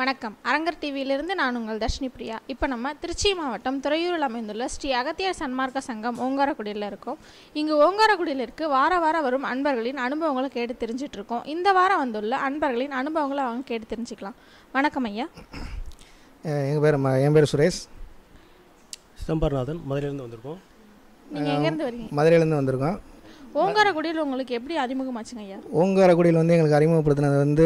வணக்கம் அரங்கர் டிவியிலிருந்து நான் உங்கள் தர்ஷினி பிரியா இப்போ நம்ம திருச்சி மாவட்டம் துறையூரில் அமைந்துள்ள ஸ்ரீ அகத்தியர் சன்மார்க்க சங்கம் ஓங்காரக்குடியில் இருக்கோம் இங்கு ஓங்காரக்குடியில் இருக்கு வார வாரம் வரும் அன்பர்களின் அனுபவங்களை கேட்டு தெரிஞ்சிட்டு இருக்கோம் இந்த வாரம் வந்துள்ள அன்பர்களின் அனுபவங்களை அவங்க கேட்டு தெரிஞ்சுக்கலாம் வணக்கம் ஐயா எங்கள் பேர் ம- என் பேர் சுரேஷ் சிதம்பரநாதன் மதுரையிலேருந்து வந்திருக்கோம் நீங்கள் எங்கேருந்து வரீங்க மதுரையிலேருந்து வந்திருக்கோம் ஓங்காரக்குடியில் உங்களுக்கு எப்படி அறிமுகமாச்சுங்க ஐயா ஓங்காரக்குடியில் வந்து எங்களுக்கு அறிமுகப்படுத்தினது வந்து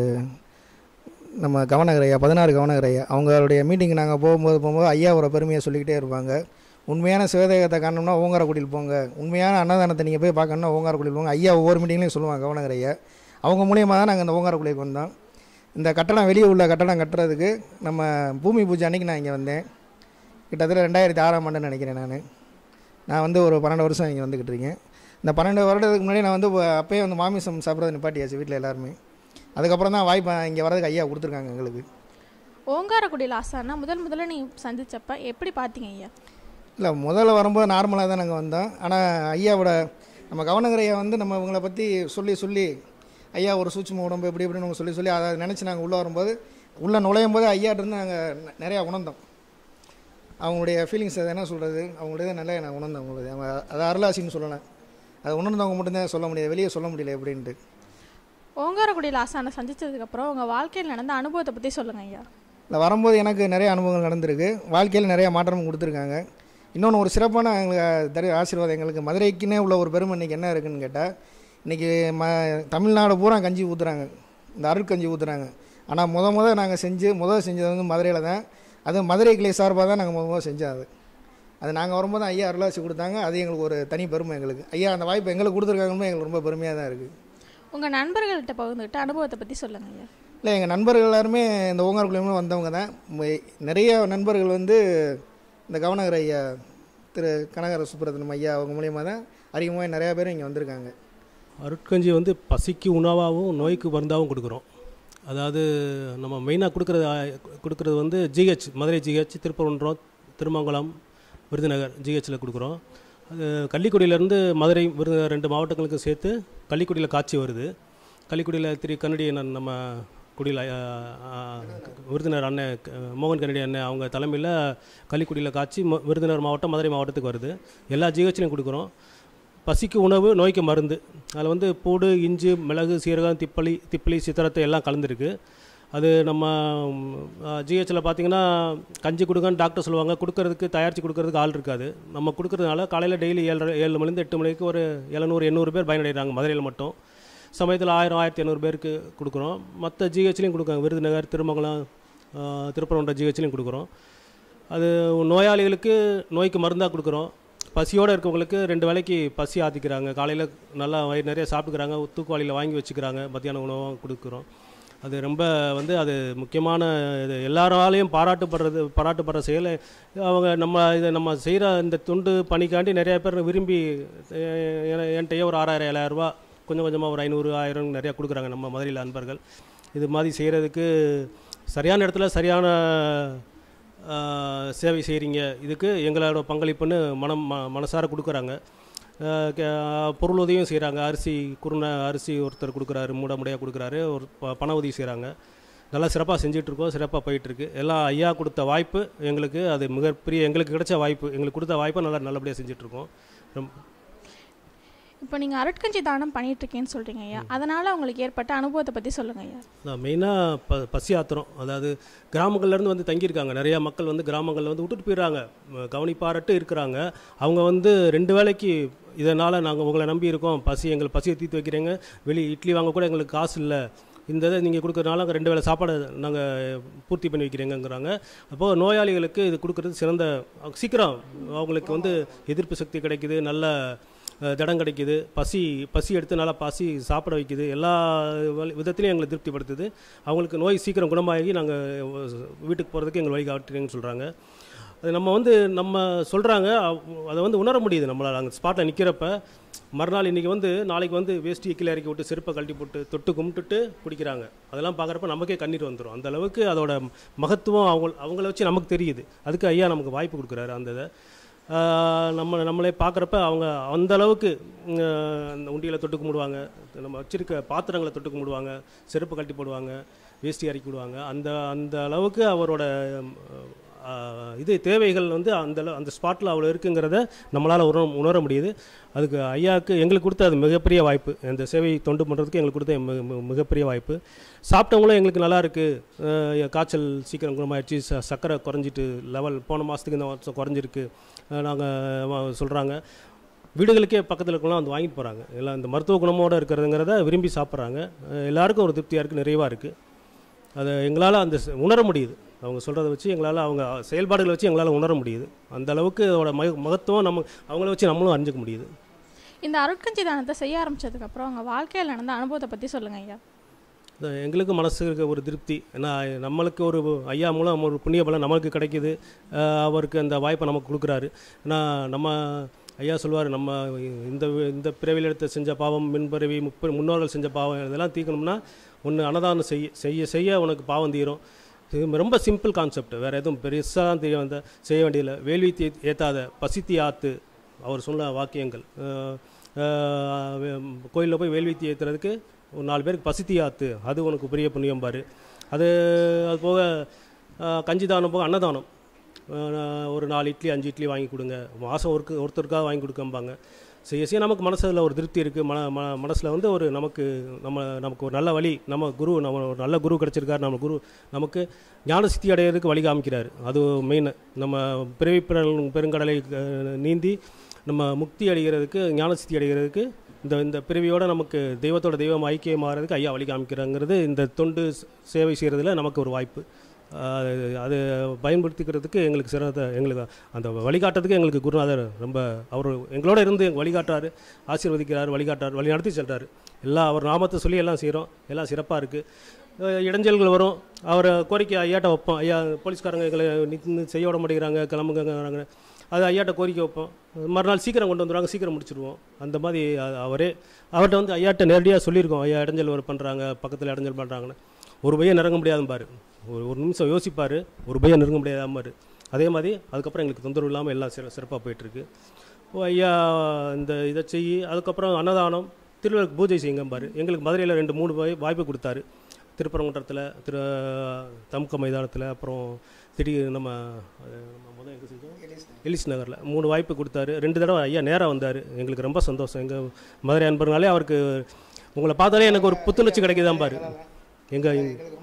நம்ம கவனகர் ஐயா பதினாறு கவனகர் ஐயா அவங்களுடைய மீட்டிங் நாங்கள் போகும்போது போகும்போது ஐயாவோட பெருமையை சொல்லிக்கிட்டே இருப்பாங்க உண்மையான சிவதேகத்தை காணணும்னா ஓங்காரக்குடியில் போங்க உண்மையான அன்னதானத்தை நீங்கள் போய் பார்க்கணும்னா ஓங்காரக்குடியில் போங்க ஐயா ஒவ்வொரு மீட்டிங்லையும் சொல்லுவாங்க கவனகர் ஐயா அவங்க மூலியமாக தான் நாங்கள் இந்த ஓங்காரக்குடிக்கு வந்தோம் இந்த கட்டடம் வெளியே உள்ள கட்டடம் கட்டுறதுக்கு நம்ம பூமி பூஜை அன்னைக்கு நான் இங்கே வந்தேன் கிட்டத்தட்ட ரெண்டாயிரத்தி ஆறாம் ஆண்டுன்னு நினைக்கிறேன் நான் நான் வந்து ஒரு பன்னெண்டு வருஷம் இங்கே வந்துக்கிட்டு இருக்கேன் இந்த பன்னெண்டு வருடத்துக்கு முன்னாடி நான் வந்து வ- அப்பயே வந்து மாமிசம் சாப்பிட்றது நிப்பாட்டியாச்சு வீட்டில் எல்லாருமே அதுக்கப்புறம் தான் வாய்ப்பு இங்கே வரதுக்கு ஐயா கொடுத்துருக்காங்க எங்களுக்கு ஓங்காரக்குடியில் ஆசானா முதல் முதல்ல நீங்கள் சந்திச்சப்ப எப்படி பார்த்தீங்க ஐயா இல்லை முதல்ல வரும்போது நார்மலாக தான் நாங்கள் வந்தோம் ஆனால் ஐயாவோட நம்ம கவனகர் ஐயா வந்து நம்ம இவங்கள பற்றி சொல்லி சொல்லி ஐயா ஒரு சூட்சும உடம்பு இப்படி இப்படின்னு அவங்க சொல்லி சொல்லி அதை நினச்சி நாங்கள் உள்ளே வரும்போது உள்ளே நுழையும் போது ஐயாட்டிருந்து நாங்கள் நெ- நிறையா உணர்ந்தோம் அவங்களுடைய ஃபீலிங்ஸ் அதை என்ன சொல்கிறது அவங்களுடைய நல்லா நான் உணர்ந்தேன் அவங்களுடைய அவங்க அதை அருளாசின்னு சொல்லலாம் அதை உணர்ந்தவங்க மட்டும்தான் சொல்ல முடியாது வெளியே சொல்ல முடியல எப்படின்ட்டு ஓங்காரக்குடியில் ஆசானை சந்திச்சதுக்கப்புறம் உங்கள் வாழ்க்கையில் நடந்த அனுபவத்தை பற்றி சொல்லுங்கள் ஐயா இல்லை வரும்போது எனக்கு நிறைய அனுபவங்கள் நடந்திருக்கு வாழ்க்கையில் நிறைய மாற்றமும் கொடுத்துருக்காங்க இன்னொன்று ஒரு சிறப்பான எங்களுக்கு தரு ஆசீர்வாதம் எங்களுக்கு மதுரைக்குன்னே உள்ள ஒரு பெருமை இன்றைக்கி என்ன இருக்குன்னு கேட்டால் இன்றைக்கி ம தமிழ்நாடு பூரா கஞ்சி ஊற்றுறாங்க இந்த அருட்கஞ்சி ஊற்றுறாங்க ஆனால் முத முத நாங்கள் செஞ்சு முதல் செஞ்சது வந்து மதுரையில் தான் அது மதுரை கிளை சார்பாக தான் நாங்கள் முத முத செஞ்சோம் அது அது நாங்கள் வரும்போது ஐயா அருளாசி கொடுத்தாங்க அது எங்களுக்கு ஒரு தனி பெருமை எங்களுக்கு ஐயா அந்த வாய்ப்பு எங்களுக்கு கொடுத்துருக்காங்கன்னு எங்களுக்கு ரொம்ப பெருமையாக தான் இருக்குது உங்கள் நண்பர்கள்ட்ட பகிர்ந்துக்கிட்ட அனுபவத்தை பற்றி சொல்லுங்கள் ஐயா இல்லை எங்கள் நண்பர்கள் எல்லாருமே இந்த ஓங்காரக்குள்ளேயுமே வந்தவங்க தான் ம- நிறைய நண்பர்கள் வந்து இந்த கவனகர் ஐயா திரு கனகர சுப்ரத்தனம் ஐயா அவங்க மூலியமாக தான் அதிகமாக நிறையா பேர் இங்கே வந்திருக்காங்க அருட்கஞ்சி வந்து பசிக்கு உணவாகவும் நோய்க்கு மருந்தாகவும் கொடுக்குறோம் அதாவது நம்ம மெயினாக கொடுக்குறது கொடுக்குறது வந்து ஜிஹெச் மதுரை ஜிஹெச் திருப்பரங்குன்றம் திருமங்கலம் விருதுநகர் ஜிஹெச்சில் கொடுக்குறோம் அது கள்ளிக்குடியிலேருந்து மதுரை விருதுநகர் ரெண்டு மாவட்டங்களுக்கு சேர்த்து கள்ளிக்குடியில் காட்சி வருது கள்ளிக்குடியில் திரு கன்னடி அண்ணன் நம்ம குடியில் விருதுநகர் அண்ணன் க- மோகன் கன்னடி அண்ணன் அவங்க தலைமையில் கள்ளிக்குடியில் காட்சி ம- விருதுநகர் மாவட்டம் மதுரை மாவட்டத்துக்கு வருது எல்லா ஜிஹெச்லையும் கொடுக்குறோம் பசிக்கு உணவு நோய்க்கு மருந்து அதில் வந்து பூடு இஞ்சி மிளகு சீரகம் திப்பளி திப்பளி சித்திரத்தை எல்லாம் கலந்துருக்கு அது நம்ம ஜிஹெச்சில் பார்த்தீங்கன்னா கஞ்சி கொடுங்கன்னு டாக்டர் சொல்லுவாங்க கொடுக்கறதுக்கு தயாரித்து கொடுக்கறதுக்கு ஆள் இருக்காது நம்ம கொடுக்கறதுனால காலையில் டெய்லி ஏழு ஏழு மணிலேருந்து எட்டு மணிக்கு ஒரு எழுநூறு எண்ணூறு பேர் பயனடைகிறாங்க மதுரையில் மட்டும் சமயத்தில் ஆயிரம் ஆயிரத்தி இரநூறு பேருக்கு கொடுக்குறோம் மற்ற ஜிஹெச்லையும் கொடுக்குறாங்க விருதுநகர் திருமங்கலம் ஆ, திருப்பரங்குன்றம் ஜிஹெச்லையும் கொடுக்குறோம் அது நோயாளிகளுக்கு நோய்க்கு மருந்தாக கொடுக்குறோம் பசியோடு இருக்கவங்களுக்கு ரெண்டு வேளைக்கு பசி ஆற்றிக்கிறாங்க காலையில் நல்லா வயிறு நிறைய சாப்பிட்டுக்கிறாங்க தூக்குவாளியில் வாங்கி வச்சுக்கிறாங்க மத்தியான உணவும் கொடுக்குறோம் அது ரொம்ப வந்து அது முக்கியமான இது எல்லாராலையும் பாராட்டுப்படுறது பாராட்டுப்படுற செயல் அவங்க நம்ம இதை நம்ம செய்கிற இந்த துண்டு பணிக்காண்டி நிறைய பேர் விரும்பி அஹ், என- என்கிட்டயே ஒரு ஆறாயிரம் ஏழாயிரம் ரூபா கொஞ்சம் கொஞ்சமாக ஒரு ஐநூறு ஆயிரம் நிறையா கொடுக்குறாங்க நம்ம மதுரையில் அன்பர்கள் இது மாதிரி செய்கிறதுக்கு சரியான இடத்துல சரியான ஆஹ், சேவை செய்கிறீங்க இதுக்கு எங்களோட பங்களிப்புன்னு மனம் ம மனசார கொடுக்குறாங்க ஆஹ், கே- பொருள் உதவியும் செய்கிறாங்க அரிசி குருணை அரிசி ஒருத்தர் கொடுக்குறாரு மூட முடையாக கொடுக்குறாரு ஒரு ப பண உதவி செய்கிறாங்க நல்லா சிறப்பாக செஞ்சிட்ருக்கோம் சிறப்பாக போயிட்டுருக்கு எல்லாம் ஐயா கொடுத்த வாய்ப்பு எங்களுக்கு அது மிகப்பெரிய எங்களுக்கு கிடைச்ச வாய்ப்பு எங்களுக்கு கொடுத்த வாய்ப்பை நல்லா நல்லபடியாக செஞ்சிட்ருக்கோம் ரொம்ப இப்போ நீங்கள் அருட்கஞ்சி தானம் பண்ணிட்டு இருக்கேன்னு சொல்கிறீங்க ஐயா அதனால் உங்களுக்கு ஏற்பட்ட அனுபவத்தை பற்றி சொல்லுங்கள் ஐயா நான் மெயினாக ப பசி ஆத்திரம் அதாவது கிராமங்கள்லேருந்து வந்து தங்கியிருக்காங்க நிறையா மக்கள் வந்து கிராமங்களில் வந்து விட்டுட்டு போயிடுறாங்க ம, கவனிப்பாரட்டு இருக்கிறாங்க அவங்க வந்து ரெண்டு வேளைக்கு இதனால் நாங்கள் உங்களை நம்பி இருக்கோம் பசி எங்களுக்கு பசியை தீர்த்து வைக்கிறீங்க வெளி இட்லி வாங்க கூட எங்களுக்கு காசு இல்லை இந்த இதை நீங்கள் கொடுக்குறதுனால அங்க ரெண்டு வேளை சாப்பாடு நாங்கள் பூர்த்தி பண்ணி வைக்கிறீங்கங்கிறாங்க அப்போது நோயாளிகளுக்கு இது கொடுக்குறது சிறந்த சீக்கிரம் அவங்களுக்கு வந்து எதிர்ப்பு சக்தி கிடைக்குது நல்ல அஹ், திடம் கிடைக்குது பசி பசி எடுத்து நல்லா பசி சாப்பிட வைக்குது எல்லா வழி- விதத்துலையும் எங்களை திருப்திப்படுத்துது அவங்களுக்கு நோய் சீக்கிரம் குணமாகி நாங்கள் வீட்டுக்கு போகிறதுக்கு எங்களை வழி காட்டுறீங்கன்னு சொல்கிறாங்க அது நம்ம வந்து நம்ம சொல்கிறாங்க அதை வந்து உணர முடியுது நம்மளால் அங்கே ஸ்பாட்டில் நிற்கிறப்ப மறுநாள் இன்றைக்கி வந்து நாளைக்கு வந்து வேஷ்டியை கீழே இறக்கி விட்டு செருப்பை கழட்டி போட்டு தொட்டு கும்பிட்டுட்டு குடிக்கிறாங்க அதெல்லாம் பார்க்குறப்ப நமக்கே கண்ணீர் வந்துடும் அந்த அளவுக்கு அதோட மகத்துவம் அவங்க அவங்கள வச்சு நமக்கு தெரியுது அதுக்கு ஐயா நமக்கு வாய்ப்பு கொடுக்குறாரு அந்த இதை ஆஹ் நம்ம நம்மளே பார்க்குறப்ப அவங்க அந்த அளவுக்கு ஆஹ் அந்த உண்டியில் தொட்டு கும்பிடுவாங்க நம்ம வச்சிருக்க பாத்திரங்களை தொட்டு கும்பிடுவாங்க செருப்பு கழட்டி போடுவாங்க வேஷ்டி இறக்கி விடுவாங்க அந்த அந்த அளவுக்கு அவரோட ஆஹ் இது தேவைகள் வந்து அந்த அளவு- அந்த ஸ்பாட்டில் அவ்வளோ இருக்குங்கிறத நம்மளால் உணர உணர முடியுது அதுக்கு ஐயாவுக்கு எங்களுக்கு கொடுத்த அது மிகப்பெரிய வாய்ப்பு இந்த சேவை தொண்டு பண்ணுறதுக்கு எங்களுக்கு கொடுத்த மி- மி- மிகப்பெரிய வாய்ப்பு சாப்பிட்டவங்களும் எங்களுக்கு நல்லா இருக்குது காய்ச்சல் சீக்கிரம் குணமாயிடுச்சு ச சர்க்கரை குறைஞ்சிட்டு லெவல் போன மாதத்துக்கு இந்த மாதம் குறைஞ்சிருக்கு நாங்கள் சொல்கிறாங்க வீடுகளுக்கே பக்கத்தில் இருக்கலாம் வந்து வாங்கிட்டு போகிறாங்க எல்லாம் இந்த மருத்துவ குணமோடு இருக்கிறதுங்கிறத விரும்பி சாப்பிட்றாங்க எல்லாருக்கும் ஒரு திருப்தியாக இருக்குது நிறைவாக இருக்குது அதை எங்களால் அந்த ச- உணர முடியுது அவங்க சொல்கிறத வச்சு எங்களால் அவங்க செயல்பாடுகளை வச்சு எங்களால் உணர முடியுது அந்த அளவுக்கு அதோட மக மகத்துவம் நம்ம அவங்கள வச்சு நம்மளும் அறிஞ்சிக்க முடியுது இந்த அருட்கஞ்சி தானத்தை செய்ய ஆரம்பிச்சதுக்கப்புறம் உங்கள் வாழ்க்கையில் நடந்த அனுபவத்தை பற்றி சொல்லுங்க ஐயா இது எங்களுக்கு மனசுக்கு ஒரு திருப்தி ஏன்னா நம்மளுக்கு ஒரு ஐயா மூலம் ஒரு புண்ணிய பலன் நம்மளுக்கு கிடைக்குது அஹ் அவருக்கு அந்த வாய்ப்பை நமக்கு கொடுக்குறாரு ஏன்னா நம்ம ஐயா சொல்லுவார் நம்ம இந்த இந்த பிறவியில் எடுத்து செஞ்ச பாவம் மின்பிறவி முப்ப முன்னோர்கள் செஞ்ச பாவம் இதெல்லாம் தீர்க்கணும்னா ஒன்று அன்னதானம் செய்ய செய்ய செய்ய உனக்கு பாவம் தீரும் இது ரொம்ப சிம்பிள் கான்செப்ட் வேறு எதுவும் பெருசாக தான் தெரிய வந்த செய்ய வேண்டியதில்லை வேள்வி தீ ஏற்றாத பசித்தி ஆத்து அவர் சொன்ன வாக்கியங்கள் கோயிலில் போய் வேள்வி ஏற்றுறதுக்கு ஒரு நாலு பேருக்கு பசித்தி ஆத்து அது உனக்கு பெரிய புண்ணியம் பாரு அது அது போக அஹ், கஞ்சி தானம் போக அன்னதானம் அஹ், ஒரு நாலு இட்லி அஞ்சு இட்லி வாங்கி கொடுங்க மாதம் ஒருக்கு ஒருத்தருக்காக வாங்கி கொடுக்கம்பாங்க செய்ய செய்ய நமக்கு மனசில் ஒரு திருப்தி இருக்குது மன ம மனசில் வந்து ஒரு நமக்கு நம்ம நமக்கு ஒரு நல்ல வழி நம்ம குரு நம்ம ஒரு நல்ல குரு கிடச்சிருக்காரு நம்ம குரு நமக்கு ஞான சித்தி அடையிறதுக்கு வழி காமிக்கிறாரு அது மெயின் நம்ம பிறவி பெருங் பெருங்கடலை அஹ், நீந்தி நம்ம முக்தி அடைகிறதுக்கு ஞான சித்தி அடைகிறதுக்கு இந்த இந்த பிறவியோட நமக்கு தெய்வத்தோட தெய்வம் ஐக்கியமாகிறதுக்கு ஐயா வழி காமிக்கிறாங்கிறது இந்த தொண்டு ச- சேவை செய்கிறதுல நமக்கு ஒரு வாய்ப்பு அது அது பயன்படுத்திக்கிறதுக்கு எங்களுக்கு சிறந்த எங்களுக்கு அந்த வழிகாட்டுறதுக்கு எங்களுக்கு குருநாதர் ரொம்ப அவர் எங்களோட இருந்து வழிகாட்டுறாரு ஆசீர்வதிக்கிறார் வழிகாட்டார் வழி நடத்தி செல்றாரு எல்லாம் அவர் நாமத்தை சொல்லி எல்லாம் செய்கிறோம் எல்லாம் சிறப்பாக இருக்குது இடைஞ்சல்கள் வரும் அவர் கோரிக்கை ஐயாட்ட வைப்போம் ஐயா போலீஸ்காரங்க எங்களை நின்னு செய்ய விட மாட்டேங்கிறாங்க கிளம்புங்கிறாங்க அது ஐயாட்ட கோரிக்கை வைப்போம் மறுநாள் சீக்கிரம் கொண்டு வந்துடுவாங்க சீக்கிரம் முடிச்சிடுவோம் அந்த மாதிரி அ- அவரே அவர்கிட்ட வந்து ஐயாட்ட நேரடியாக சொல்லியிருக்கோம் ஐயா இடைஞ்சல் ஒரு பண்ணுறாங்க பக்கத்தில் இடைஞ்சல் பண்ணுறாங்கன்னு ஒரு பையன் நெருங்க முடியாதும் பாரு ஒரு ஒரு நிமிஷம் யோசிப்பார் ஒரு பையன் நெருங்க முடியாதாம் பாரு அதே மாதிரி அதுக்கப்புறம் எங்களுக்கு தொந்தரவு இல்லாமல் எல்லாம் சிற சிறப்பாக போயிட்டுருக்கு ஓ ஐயா இந்த இதை செய் அதுக்கப்புறம் அன்னதானம் திருவிழாக்கு பூஜை செய்யுங்க பாரு எங்களுக்கு மதுரையில் ரெண்டு மூணு வாய் வாய்ப்பு கொடுத்தாரு திருப்பரங்குன்றத்தில் திரு தமுக்க மைதானத்தில் அப்புறம் திடீர் நம்ம அது நம்ம முதல் எங்கே செஞ்சோம் எலிஸ் நகரில் மூணு வாய்ப்பு கொடுத்தாரு ரெண்டு தடவை ஐயா நேராக வந்தார் எங்களுக்கு ரொம்ப சந்தோஷம் எங்கள் மதுரை அன்பர்னாலே அவருக்கு உங்களை பார்த்தாலே எனக்கு ஒரு புத்துணர்ச்சி கிடைக்குதான் பாரு எங்கள்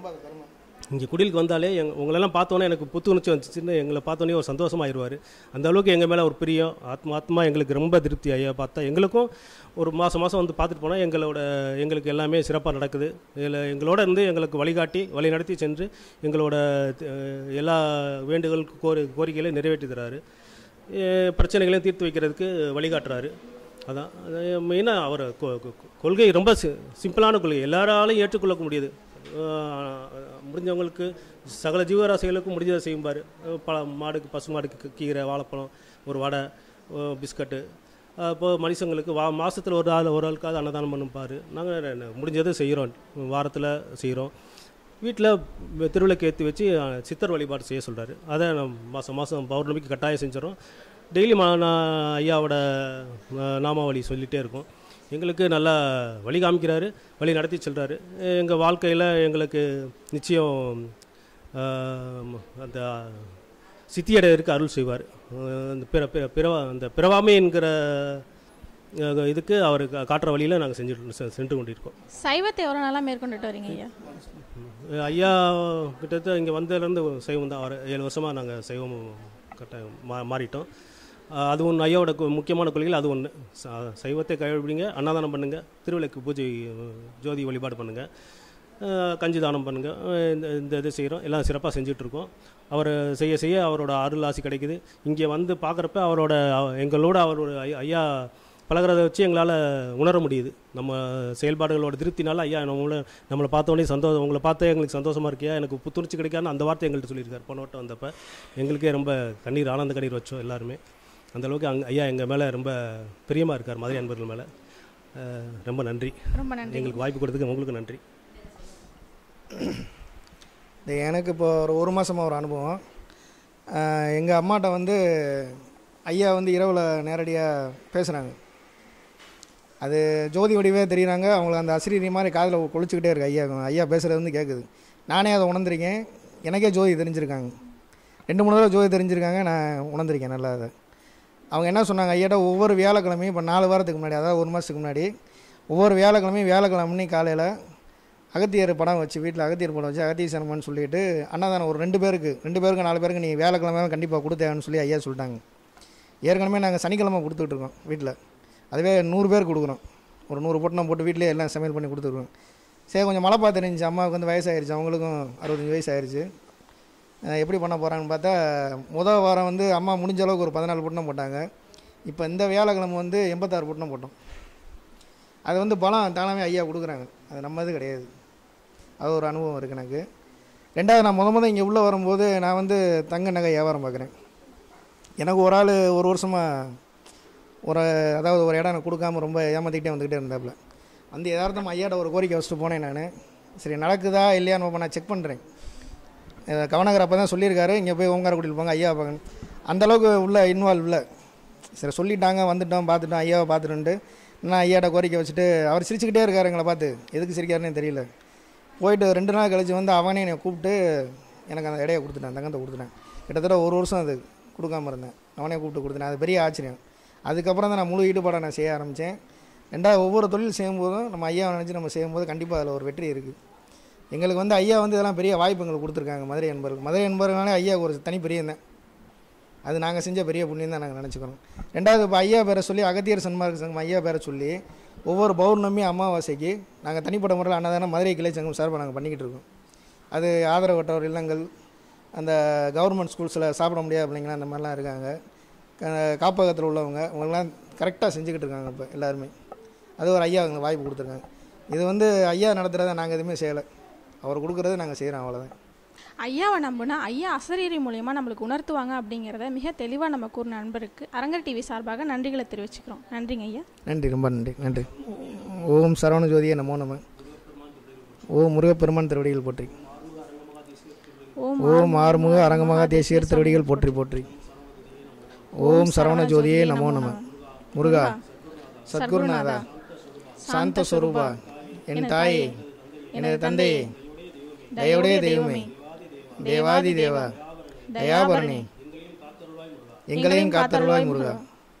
இங்கே குடிலுக்கு வந்தாலே எங் உங்களெல்லாம் பார்த்தோன்னே எனக்கு புத்துணர்ச்சி வந்துச்சுன்னு எங்களை பார்த்தோன்னே ஒரு சந்தோஷமாயிருவார் அந்த அளவுக்கு எங்கள் மேலே ஒரு பிரியம் ஆத்மா ஆத்மா எங்களுக்கு ரொம்ப திருப்தி ஐயா பார்த்தா எங்களுக்கும் ஒரு மாதம் மாதம் வந்து பார்த்துட்டு போனால் எங்களோட எங்களுக்கு எல்லாமே சிறப்பாக நடக்குது இதில் எங்களோட இருந்து எங்களுக்கு வழிகாட்டி வழி நடத்தி சென்று எங்களோட அஹ், எல்லா வேண்டுதல் கோரி கோரிக்கைகளையும் நிறைவேற்றி தராரு அஹ், பிரச்சனைகளையும் தீர்த்து வைக்கிறதுக்கு வழிகாட்டுறாரு அதான் மெயினாக அவர் கொ- கொ- கொள்கை ரொம்ப சி- சிம்பிளான கொள்கை எல்லாராலையும் ஏற்றுக்கொள்ள முடியுது அஹ் முடிஞ்சவங்களுக்கு சகல ஜீவராசிகளுக்கும் முடிஞ்சதை செய்யும்பார் பழ மாடுக்கு பசு மாடுக்கு கீ- கீரை வாழைப்பழம் ஒரு வடை அஹ் பிஸ்கட்டு இப்போ மனுஷங்களுக்கு வா மாதத்தில் ஒரு ஆள் ஒரு ஆளுக்காவது அன்னதானம் பண்ணுப்பார் நாங்கள் முடிஞ்சதை செய்கிறோம் வாரத்தில் செய்கிறோம் வீட்டில் திருவிளக்கு ஏற்றி வச்சு அஹ், சித்தர் வழிபாடு செய்ய சொல்கிறாரு அதை நம்ம மாதம் மாதம் பௌர்ணமிக்கு கட்டாயம் செஞ்சிடறோம் டெய்லி மா நான் ஐயாவோட அஹ், நாமாவளி சொல்லிகிட்டே இருக்கோம் எங்களுக்கு நல்லா வழி காமிக்கிறாரு வழி நடத்தி செல்கிறாரு எங்கள் வாழ்க்கையில் எங்களுக்கு நிச்சயம் அஹ், அந்த சித்தியடையருக்கு அருள் செய்வார் அந்த பிற பிற பிறவா அந்த பிறவாமை என்கிற அஹ், இதுக்கு அவர் கா- காட்டுற வழியில் நாங்கள் செஞ்சுட்டு செ- சென்று கொண்டிருக்கோம் சைவத்தை எவ்வளோ நாளாக மேற்கொண்டுட்டு வரீங்க ஐயா அஹ் ஐயா கிட்டத்தட்ட இங்கே வந்ததுலேருந்து சைவம் தான் வர ஏழு வருஷமாக நாங்கள் சைவம் கட்டாயம் மா மாறிட்டோம் அஹ் அது ஒன்று ஐயாவோட கு- முக்கியமான கொள்கைகள் அது ஒன்று சைவத்தை கடைபிடிங்க அன்னதானம் பண்ணுங்கள் திருவிளக்கு பூஜை அஹ், ஜோதி வழிபாடு பண்ணுங்கள் கஞ்சி தானம் பண்ணுங்கள் இந்த இந்த இது செய்கிறோம் எல்லாம் சிறப்பாக செஞ்சிட்ருக்கோம் அவர் செய்ய செய்ய அவரோட அருள் ஆசி கிடைக்குது இங்கே வந்து பார்க்குறப்ப அவரோட அவ- எங்களோட அவரோட ஐ- ஐயா பழகுறத வச்சு எங்களால் உணர முடியுது நம்ம செயல்பாடுகளோட திருப்தினால ஐயா நம்மள நம்மளை பார்த்தோன்னே சந்தோஷம் உங்களை பார்த்தே எங்களுக்கு சந்தோஷமாக இருக்கியா எனக்கு புத்துணர்ச்சி கிடைக்கான்னு அந்த வார்த்தை எங்கள்கிட்ட சொல்லியிருக்காரு போன வட்டம் வந்தப்போ எங்களுக்கே ரொம்ப கண்ணீர் ஆனந்த கண்ணீர் வச்சோம் எல்லாருமே அந்த அளவுக்கு அங்கே ஐயா எங்கள் மேலே ரொம்ப பிரியமாக இருக்கார் மதுரை அன்பர்கள் மேலே அஹ், ரொம்ப நன்றி ரொம்ப நன்றி எங்களுக்கு வாய்ப்பு கொடுத்ததுக்கு உங்களுக்கு நன்றி இந்த எனக்கு இப்போ ஒரு ஒரு மாதமாக ஒரு அனுபவம் எங்கள் அம்மாட்ட வந்து ஐயா வந்து இரவில் நேரடியாக பேசுகிறாங்க அது ஜோதி வடிவே தெரியுறாங்க அவங்களுக்கு அந்த அசிரீரி மாதிரி காதில் கொளிச்சுக்கிட்டே இருக்கு ஐயா ஐயா பேசுகிறது வந்து கேட்குது நானே அதை உணர்ந்திருக்கேன் எனக்கே ஜோதி தெரிஞ்சிருக்காங்க ரெண்டு மூணு தடவை ஜோதி தெரிஞ்சிருக்காங்க நான் உணர்ந்திருக்கேன் நல்லா அதை அவங்க என்ன சொன்னாங்க ஐயாட்ட ஒவ்வொரு வியாழக்கிழமையும் இப்போ நாலு வாரத்துக்கு முன்னாடி அதாவது ஒரு மாதத்துக்கு முன்னாடி ஒவ்வொரு வியாழக்கிழமையும் வியாழக்கிழமை காலையில் அகத்தியர் படம் வச்சு வீட்டில் அகத்தியர் படம் வச்சு அகத்திய சனமான்னு சொல்லிட்டு அன்னதானம் ஒரு ரெண்டு பேருக்கு ரெண்டு பேருக்கு நாலு பேருக்கு நீ வியாழக்கிழமை கண்டிப்பாக கொடுத்தேன்னு சொல்லி ஐயா சொல்லிட்டாங்க ஏற்கனவே நாங்கள் சனிக்கிழமை கொடுத்துட்டு இருக்கோம் வீட்டில் அதுவே நூறு பேர் கொடுக்குறோம் ஒரு நூறு பொட்டணம் போட்டு வீட்டிலே எல்லாம் சமையல் பண்ணி கொடுத்துருவோம் சரி கொஞ்சம் மழை பார்த்து இருந்துச்சு அம்மாவுக்கு வந்து வயசாயிருச்சு அவங்களுக்கும் அறுபத்தஞ்சி வயசு ஆயிருச்சு அஹ் எப்படி பண்ண போகிறாங்கன்னு பார்த்தா முதல் வாரம் வந்து அம்மா முடிஞ்ச அளவுக்கு ஒரு பதினாலு பொட்டணம் போட்டாங்க இப்போ இந்த வியாழக்கிழமை வந்து எண்பத்தாறு பொட்டணம் போட்டோம் அது வந்து பலம் தானாகவே ஐயா கொடுக்குறாங்க அது நம்ம இது கிடையாது அது ஒரு அனுபவம் இருக்குது எனக்கு ரெண்டாவது நான் முத முத இங்கே உள்ளே வரும்போது நான் வந்து தங்க நகை வியாபாரம் பார்க்குறேன் எனக்கு ஒரு ஆள் ஒரு வருஷமாக ஒரு அதாவது ஒரு இடம் எனக்கு கொடுக்காம ரொம்ப ஏமாற்றிக்கிட்டே வந்துக்கிட்டே இருந்தாப்புல வந்து யதார்த்தம் ஐயாட்ட ஒரு கோரிக்கை வச்சுட்டு போனேன் நான் சரி நடக்குதா இல்லையான்னு இப்போ நான் செக் பண்ணுறேன் கவனகர் அப்போ தான் சொல்லியிருக்காரு இங்கே போய் ஓங்காரக்குடியில் போங்க ஐயா பார்க்கணும் அந்தளவுக்கு உள்ள இன்வால்வ் இல்லை சரி சொல்லிட்டாங்க வந்துட்டோம் பார்த்துட்டோம் ஐயாவை பார்த்துட்டு நான் ஐயாட்ட கோரிக்கை வச்சுட்டு அவர் சிரிச்சுக்கிட்டே இருக்காரு எங்களை பார்த்து எதுக்கு சிரிக்காருன்னே தெரியல போயிட்டு ரெண்டு நாள் கழிச்சு வந்து அவனே என்னை கூப்பிட்டு எனக்கு அந்த இடையை கொடுத்துட்டான் தங்கத்தை கொடுத்துட்டேன் கிட்டத்தட்ட ஒரு வருஷம் அது கொடுக்காம இருந்தேன் அவனே கூப்பிட்டு கொடுத்துட்டேன் அது பெரிய ஆச்சரியம் அதுக்கப்புறம் தான் நான் முழு ஈடுபாடை நான் செய்ய ஆரம்பித்தேன் ரெண்டாவது ஒவ்வொரு தொழில் செய்யும்போதும் நம்ம ஐயாவை நினச்சி நம்ம செய்யும்போது கண்டிப்பாக அதில் ஒரு வெற்றி இருக்குது எங்களுக்கு வந்து ஐயா வந்து இதெல்லாம் பெரிய வாய்ப்பு எங்களுக்கு கொடுத்துருக்காங்க மதுரை என்பவர்கள் மதுரை என்பவர்களாலே ஐயா ஒரு தனி பிரியம் தான் அது நாங்கள் செஞ்ச பெரிய புண்ணியம் தான் நாங்கள் நினச்சிக்கிறோம் ரெண்டாவது இப்போ ஐயா பேரை சொல்லி அகத்தியர் சன்மார்க்க சங்கம் ஐயா பேரை சொல்லி ஒவ்வொரு பௌர்ணமி அமாவாசைக்கு நாங்கள் தனிப்பட்ட முறையில் அன்னதானம் மதுரை கிளை சங்கம் சார்பாக நாங்கள் பண்ணிக்கிட்டு இருக்கோம் அது ஆதரவற்றோர் இல்லங்கள் அந்த கவர்மெண்ட் ஸ்கூல்ஸில் சாப்பிட முடியாத பிள்ளைங்களாம் அந்த மாதிரிலாம் இருக்காங்க க- காப்பகத்தில் உள்ளவங்க அவங்களாம் கரெக்டாக செஞ்சுக்கிட்டு இருக்காங்க இப்போ எல்லாருமே அது ஒரு ஐயா எங்களுக்கு வாய்ப்பு கொடுத்துருக்காங்க இது வந்து ஐயா நடத்துகிறத நாங்கள் எதுவுமே செய்யலை அவர் கொடுக்குறத நாங்கள் செய்கிறோம் அவ்வளோதான் ஐயாவை நம்புனா ஐயா அசரீரி மூலியமாக நம்மளுக்கு உணர்த்துவாங்க அப்படிங்கிறத மிக தெளிவாக நம்ம கூறின நண்பருக்கு அரங்கர் டிவி சார்பாக நன்றிகளை தெரிவிச்சுக்கிறோம் நன்றிங்க ஐயா நன்றி ரொம்ப நன்றி நன்றி ஓம் சரவண ஜோதியே நமோ நம ஓம் முருகப்பெருமான் திருவடிகள் போற்றி ஓம் ஓம் ஆறுமுக அரங்கமகா தேசியர் திருவடிகள் போற்றி போற்றி ஓம் சரவண ஜோதியே நமோ நம முருகா சத்குருநாதா சாந்த ஸ்வரூபா என் தாயே எனது தந்தையே தயவுடைய தெய்வமே தேவாதி தேவா தயாபரணி எங்களையும் காத்தருள்வாய் முருகா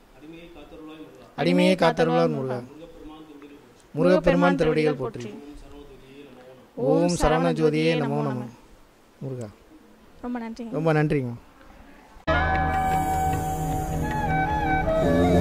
அடிமையை காத்தருள்வார் முருகா முருகப்பெருமான் திருவடிகள் போற்றி ஓம் சரவண ஜோதியே நமோ நம முருகா ரொம்ப நன்றிங்க ரொம்ப நன்றிங்க